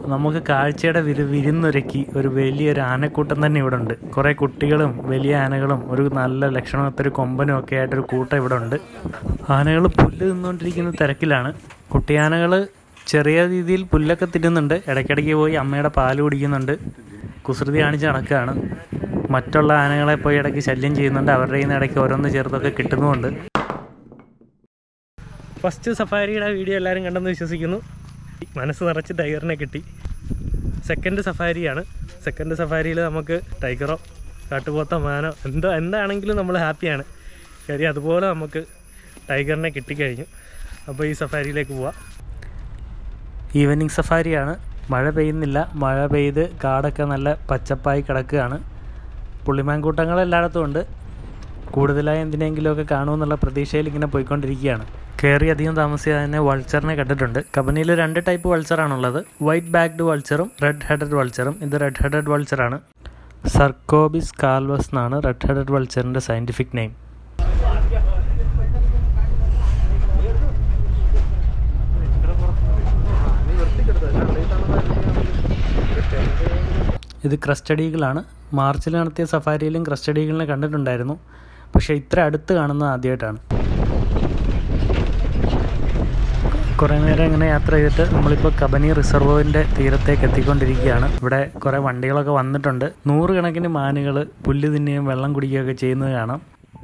നമുക്ക് കാഴ്ചയുടെ വിരു വിരുന്നൊരുക്കി ഒരു വലിയൊരു ആനക്കൂട്ടം തന്നെ ഇവിടെ ഉണ്ട് കുറേ കുട്ടികളും വലിയ ആനകളും ഒരു നല്ല ലക്ഷണമൊത്തൊരു കൊമ്പനും ഒക്കെ ആയിട്ടൊരു കൂട്ടം ഇവിടെ ഉണ്ട് ആനകൾ പുല്ല് തിന്നുകൊണ്ടിരിക്കുന്ന തിരക്കിലാണ് കുട്ടിയാനകൾ ചെറിയ രീതിയിൽ പുല്ലൊക്കെ തിന്നുന്നുണ്ട് ഇടയ്ക്കിടയ്ക്ക് പോയി അമ്മയുടെ പാല് കുടിക്കുന്നുണ്ട് കുസൃതി കാണിച്ച് നടക്കുകയാണ് മറ്റുള്ള ആനകളെ പോയി ഇടയ്ക്ക് ശല്യം ചെയ്യുന്നുണ്ട് അവരുടെ കയ്യിൽ നിന്ന് ഇടയ്ക്ക് ഓരോന്ന് ചേർത്തൊക്കെ കിട്ടുന്നുമുണ്ട് ഫസ്റ്റ് സഫാരിയുടെ വീഡിയോ എല്ലാവരും കണ്ടെന്ന് വിശ്വസിക്കുന്നു മനസ്സ് നിറച്ച് ടൈഗറിനെ കിട്ടി സെക്കൻഡ് സഫാരിയാണ് സെക്കൻഡ് സഫാരിയിൽ നമുക്ക് ടൈഗറോ കാട്ടുപോത്തോ മാനോ എന്തോ എന്താണെങ്കിലും നമ്മൾ ഹാപ്പിയാണ് കാര്യം അതുപോലെ നമുക്ക് ടൈഗറിനെ കിട്ടിക്കഴിഞ്ഞു അപ്പോൾ ഈ സഫാരിയിലേക്ക് പോവാം ഈവനിങ് സഫാരിയാണ് മഴ പെയ്യുന്നില്ല മഴ പെയ്ത് കാടൊക്കെ നല്ല പച്ചപ്പായി കിടക്കുകയാണ് പുള്ളിമാൻകൂട്ടങ്ങൾ എല്ലായിടത്തും ഉണ്ട് കൂടുതലായി എന്തിനെങ്കിലുമൊക്കെ കാണുമെന്നുള്ള പ്രതീക്ഷയിൽ ഇങ്ങനെ പോയിക്കൊണ്ടിരിക്കുകയാണ് കയറി അധികം താമസിയാതെ തന്നെ വൾച്ചറിനെ കണ്ടിട്ടുണ്ട് കബനിയിൽ രണ്ട് ടൈപ്പ് വൾച്ചറാണുള്ളത് വൈറ്റ് ബാക്ക്ഡ് വൾച്ചറും റെഡ് ഹെഡഡ് വൾച്ചറും ഇത് റെഡ് ഹെഡഡ് വൾച്ചറാണ് സർക്കോബിസ് കാൽവസ് എന്നാണ് റെഡ് ഹെഡഡ് വൾച്ചറിൻ്റെ സയൻറ്റിഫിക് നെയിം ഇത് ക്രസ്റ്റഡീകളാണ് മാർച്ചിൽ നടത്തിയ സഫാരിയിലും ക്രസ്റ്റഡീകളിനെ കണ്ടിട്ടുണ്ടായിരുന്നു പക്ഷേ ഇത്ര അടുത്ത് കാണുന്നത് ആദ്യമായിട്ടാണ് കുറേ നേരം ഇങ്ങനെ യാത്ര ചെയ്തിട്ട് നമ്മളിപ്പോൾ കബനി റിസർവോവിൻ്റെ തീരത്തേക്ക് എത്തിക്കൊണ്ടിരിക്കുകയാണ് ഇവിടെ കുറേ വണ്ടികളൊക്കെ വന്നിട്ടുണ്ട് നൂറുകണക്കിന് മാനുകൾ പുല്ല് തിന്നുകയും വെള്ളം കുടിക്കുകയൊക്കെ ചെയ്യുന്നത് കാണാം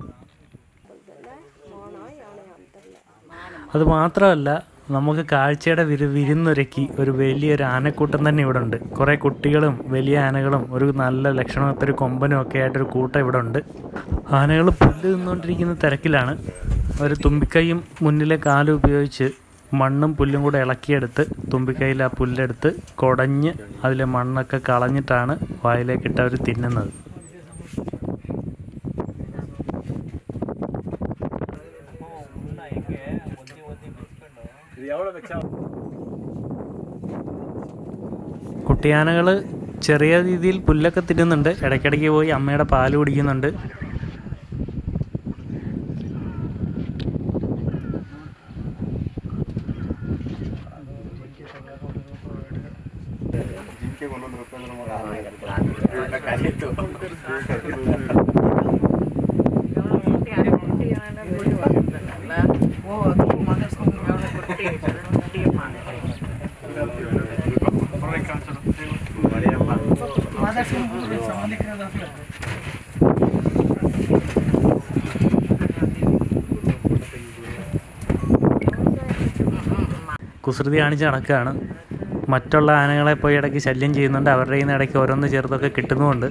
അത് മാത്രമല്ല നമുക്ക് കാഴ്ചയുടെ വിരു വിരുന്നൊരുക്കി ഒരു വലിയൊരു ആനക്കൂട്ടം തന്നെ ഇവിടെ ഉണ്ട് കുറേ കുട്ടികളും വലിയ ആനകളും ഒരു നല്ല ലക്ഷണമൊത്തൊരു കൊമ്പനും ഒക്കെ ആയിട്ടൊരു കൂട്ടം ഇവിടെ ഉണ്ട് ആനകൾ പുല്ല് തിന്നുകൊണ്ടിരിക്കുന്ന തിരക്കിലാണ് ഒരു തുമ്പിക്കൈയും മുന്നിലെ കാലും ഉപയോഗിച്ച് മണ്ണും പുല്ലും കൂടെ ഇളക്കിയെടുത്ത് തുമ്പിക്കൈയിൽ ആ പുല്ലെടുത്ത് കുടഞ്ഞ് അതിലെ മണ്ണൊക്കെ കളഞ്ഞിട്ടാണ് വായിലേക്കിട്ട് അവർ തിന്നുന്നത് കുട്ടിയാനകൾ ചെറിയ രീതിയിൽ പുല്ലൊക്കെ തിന്നുന്നുണ്ട് ഇടയ്ക്കിടയ്ക്ക് പോയി അമ്മയുടെ പാല് കുടിക്കുന്നുണ്ട് കുസൃതി കാണിച്ച് നടക്കുകയാണ് മറ്റുള്ള ആനകളെ പോയി ഇടയ്ക്ക് ശല്യം ചെയ്യുന്നുണ്ട് അവരുടെ കയ്യിൽ നിന്ന് ഇടയ്ക്ക് ഓരോന്ന് ചേർത്തൊക്കെ കിട്ടുന്നുമുണ്ട്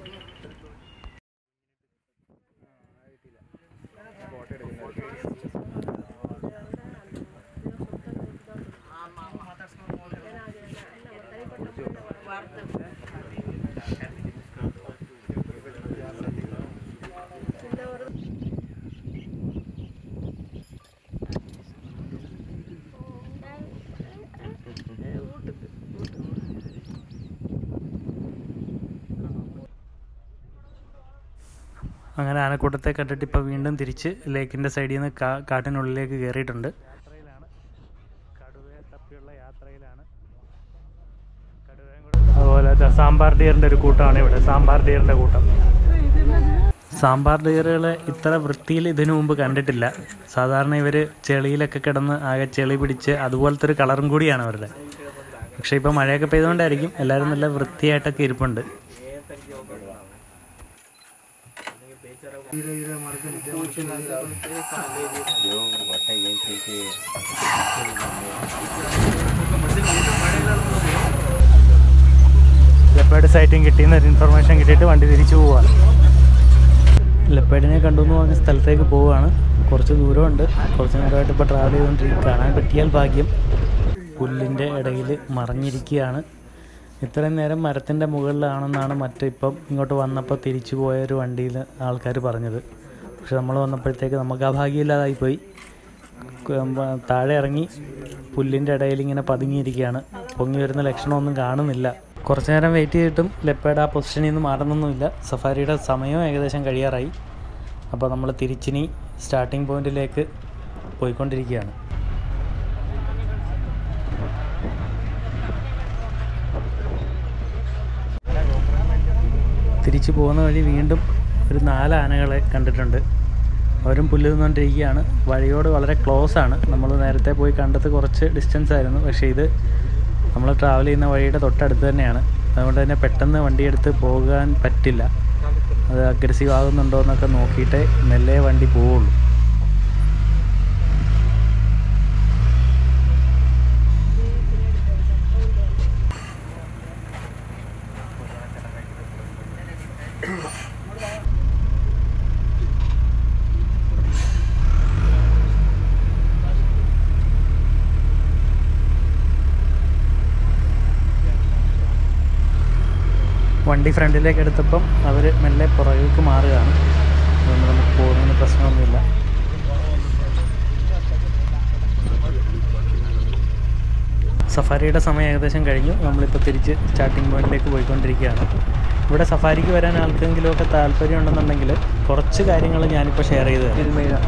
അങ്ങനെ ആനക്കൂട്ടത്തെ കണ്ടിട്ട് ഇപ്പോൾ വീണ്ടും തിരിച്ച് ലേക്കിൻ്റെ സൈഡിൽ നിന്ന് കാ കാട്ടിനുള്ളിലേക്ക് കയറിയിട്ടുണ്ട് അതുപോലെ ദാ സാമ്പാർ ഡിയറിൻ്റെ ഒരു കൂട്ടമാണ് ഇവിടെ സാമ്പാർ ഡിയറിൻ്റെ കൂട്ടം സാമ്പാർ ഡിയറുകളെ ഇത്ര വൃത്തിയിൽ ഇതിനു മുമ്പ് കണ്ടിട്ടില്ല സാധാരണ ഇവർ ചെളിയിലൊക്കെ കിടന്ന് ആകെ ചെളി പിടിച്ച് അതുപോലത്തെ ഒരു കളറും കൂടിയാണ് അവരുടെ പക്ഷേ ഇപ്പോൾ മഴയൊക്കെ പെയ്തുകൊണ്ടായിരിക്കും എല്ലാവരും നല്ല വൃത്തിയായിട്ടൊക്കെ ഇരിപ്പുണ്ട് ലെപ്പേഡ് സൈറ്റിംഗ് കിട്ടിയെന്ന് ഒരു ഇൻഫർമേഷൻ കിട്ടിയിട്ട് വണ്ടി തിരിച്ചു പോവാണ് ലെപ്പേഡിനെ കണ്ടു എന്ന് പറഞ്ഞ സ്ഥലത്തേക്ക് പോവുകയാണ് കുറച്ച് ദൂരമുണ്ട് കുറച്ച് നേരമായിട്ട് ഇപ്പോൾ ട്രാവൽ ചെയ്തുകൊണ്ടിരിക്കും കാണാൻ പറ്റിയാൽ ഭാഗ്യം പുല്ലിൻ്റെ ഇടയിൽ മറഞ്ഞിരിക്കുകയാണ് ഇത്രയും നേരം മരത്തിൻ്റെ മുകളിലാണെന്നാണ് മറ്റിപ്പം ഇങ്ങോട്ട് വന്നപ്പോൾ തിരിച്ചു പോയ ഒരു വണ്ടിയിൽ ആൾക്കാർ പറഞ്ഞത് പക്ഷെ നമ്മൾ വന്നപ്പോഴത്തേക്ക് നമുക്ക് ആ ഭാഗ്യമില്ലാതായിപ്പോയി ക- താഴെ ഇറങ്ങി പുല്ലിൻ്റെ ഇടയിൽ ഇങ്ങനെ പതുങ്ങിയിരിക്കുകയാണ് പൊങ്ങി വരുന്ന ലക്ഷണമൊന്നും കാണുന്നില്ല കുറച്ച് നേരം വെയിറ്റ് ചെയ്തിട്ടും ലെപ്പേഡ് ആ പൊസിഷനിൽ നിന്ന് മാറുന്നൊന്നുമില്ല സഫാരിയുടെ സമയവും ഏകദേശം കഴിയാറായി അപ്പോൾ നമ്മൾ തിരിച്ചിനി സ്റ്റാർട്ടിംഗ് പോയിന്റിലേക്ക് പോയിക്കൊണ്ടിരിക്കുകയാണ് തിരിച്ചു പോകുന്ന വഴി വീണ്ടും ഒരു നാല് ആനകളെ കണ്ടിട്ടുണ്ട് അവരും പുല്ല് തിന്നുകൊണ്ടിരിക്കുകയാണ് വഴിയോട് വളരെ ക്ലോസ് ആണ് നമ്മൾ നേരത്തെ പോയി കണ്ടത് കുറച്ച് ഡിസ്റ്റൻസ് ആയിരുന്നു പക്ഷേ ഇത് നമ്മൾ ട്രാവൽ ചെയ്യുന്ന വഴിയുടെ തൊട്ടടുത്ത് തന്നെയാണ് അതുകൊണ്ട് തന്നെ പെട്ടെന്ന് വണ്ടിയെടുത്ത് പോകാൻ പറ്റില്ല അത് അഗ്രസീവ് ആകുന്നുണ്ടോ എന്നൊക്കെ നോക്കിയിട്ടേ മെല്ലെ വണ്ടി പോവുള്ളൂ വണ്ടി ഫ്രണ്ടിലേക്ക് എടുത്തപ്പം അവർ മെല്ലെ പുറകിലേക്ക് മാറുകയാണ് അതുകൊണ്ട് നമുക്ക് പോകുന്നതിന് പ്രശ്നമൊന്നുമില്ല സഫാരിയുടെ സമയം ഏകദേശം കഴിഞ്ഞു നമ്മളിപ്പോൾ തിരിച്ച് സ്റ്റാർട്ടിംഗ് പോയിന്റിലേക്ക് പോയിക്കൊണ്ടിരിക്കുകയാണ് ഇവിടെ സഫാരിക്ക് വരാൻ ആർക്കെങ്കിലുമൊക്കെ താല്പര്യം ഉണ്ടെന്നുണ്ടെങ്കിൽ കുറച്ച് കാര്യങ്ങൾ ഞാനിപ്പോൾ ഷെയർ ചെയ്ത് തരാം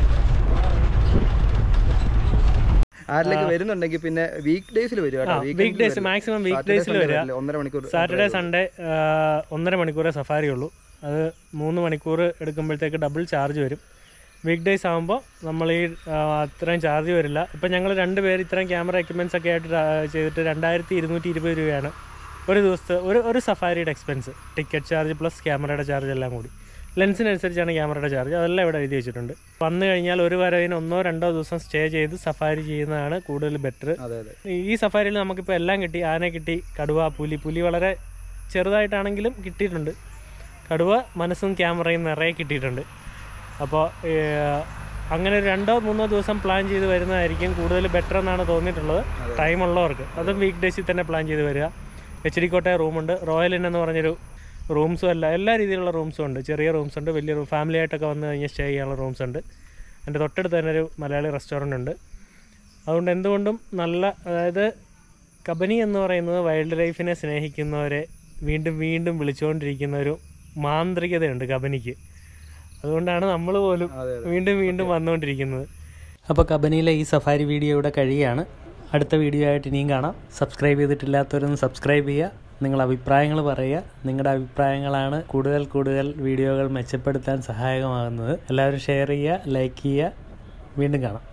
ആരിലേക്ക് വരുന്നുണ്ടെങ്കിൽ പിന്നെ വീക്ക് ഡേയ്സിൽ വരും കേട്ടോ വീക്ക് ഡേയ്സ് മാക്സിമം വീക്ക് ഡേയ്സിൽ വരിക ഒന്നര മണിക്കൂർ സാറ്റർഡേ സൺഡേ ഒന്നര മണിക്കൂറേ സഫാരി ഉള്ളൂ അത് മൂന്ന് മണിക്കൂർ എടുക്കുമ്പോഴത്തേക്ക് ഡബിൾ ചാർജ് വരും വീക്ക് ഡേയ്സ് ആകുമ്പോൾ നമ്മൾ ഈ ആ, അത്രയും ചാർജ് വരില്ല ഇപ്പം ഞങ്ങൾ രണ്ട് പേര് ഇത്രയും ക്യാമറ എക്യുപ്മെൻറ്റ്സ് ഒക്കെ ആയിട്ട് ട്രാ- ചെയ്തിട്ട് രണ്ടായിരത്തി ഇരുന്നൂറ്റി ഇരുപത് രൂപയാണ് ഒരു ദിവസത്തെ ഒരു ഒരു സഫാരിയുടെ എക്സ്പെൻസ് ടിക്കറ്റ് ചാർജ് പ്ലസ് ക്യാമറയുടെ ചാർജ് എല്ലാം കൂടി ലെൻസിനനുസരിച്ചാണ് ക്യാമറയുടെ ചാർജ് അതെല്ലാം ഇവിടെ എഴുതി വെച്ചിട്ടുണ്ട് വന്നു കഴിഞ്ഞാൽ ഒരു വരവിന് ഒന്നോ രണ്ടോ ദിവസം സ്റ്റേ ചെയ്ത് സഫാരി ചെയ്യുന്നതാണ് കൂടുതൽ ബെറ്റർ അതെ അതെ ഈ സഫാരിയിൽ നമുക്കിപ്പോൾ എല്ലാം കിട്ടി ആന കിട്ടി കടുവ പുലി പുലി വളരെ ചെറുതായിട്ടാണെങ്കിലും കിട്ടിയിട്ടുണ്ട് കടുവ മനസ്സും ക്യാമറയും നിറയെ കിട്ടിയിട്ടുണ്ട് അപ്പോൾ അങ്ങനെ ഒരു രണ്ടോ മൂന്നോ ദിവസം പ്ലാൻ ചെയ്ത് വരുന്നതായിരിക്കും കൂടുതൽ ബെറ്റർ എന്നാണ് തോന്നിയിട്ടുള്ളത് ടൈം ഉള്ളവർക്ക് അതും വീക്ക് ഡേയ്സിൽ തന്നെ പ്ലാൻ ചെയ്ത് വരിക എച്ച് ഡി കോട്ടയ റൂമുണ്ട് റോയൽ ഇൻ എന്ന് പറഞ്ഞൊരു റൂംസും അല്ല എല്ലാ രീതിയിലുള്ള റൂംസും ഉണ്ട് ചെറിയ റൂംസ് ഉണ്ട് വലിയ റൂം ഫാമിലി ആയിട്ടൊക്കെ വന്നു കഴിഞ്ഞാൽ സ്റ്റേ ചെയ്യാനുള്ള റൂംസ് ഉണ്ട് എൻ്റെ തൊട്ടടുത്ത് തന്നെ ഒരു മലയാളി റെസ്റ്റോറൻ്റ് ഉണ്ട് അതുകൊണ്ട് എന്തുകൊണ്ടും നല്ല അതായത് കബനി എന്ന് പറയുന്നത് വൈൽഡ് ലൈഫിനെ സ്നേഹിക്കുന്നവരെ വീണ്ടും വീണ്ടും വിളിച്ചുകൊണ്ടിരിക്കുന്ന ഒരു മാന്ത്രികതയുണ്ട് കബനിക്ക് അതുകൊണ്ടാണ് നമ്മൾ പോലും അതെ വീണ്ടും വീണ്ടും വന്നുകൊണ്ടിരിക്കുന്നത് അപ്പോൾ കബനിയിലെ ഈ സഫാരി വീഡിയോ ഇവിടെ കഴിയുകയാണ് അടുത്ത വീഡിയോ ആയിട്ട് ഇനിയും കാണാം സബ്സ്ക്രൈബ് ചെയ്തിട്ടില്ലാത്തവരൊന്ന് സബ്സ്ക്രൈബ് ചെയ്യുക നിങ്ങളുടെ അഭിപ്രായങ്ങൾ പറയുക നിങ്ങളുടെ അഭിപ്രായങ്ങളാണ് കൂടുതൽ കൂടുതൽ വീഡിയോകൾ മെച്ചപ്പെടുത്താൻ സഹായകമാകുന്നത് എല്ലാവരും ഷെയർ ചെയ്യുക ലൈക്ക് ചെയ്യുക വീണ്ടും കാണാം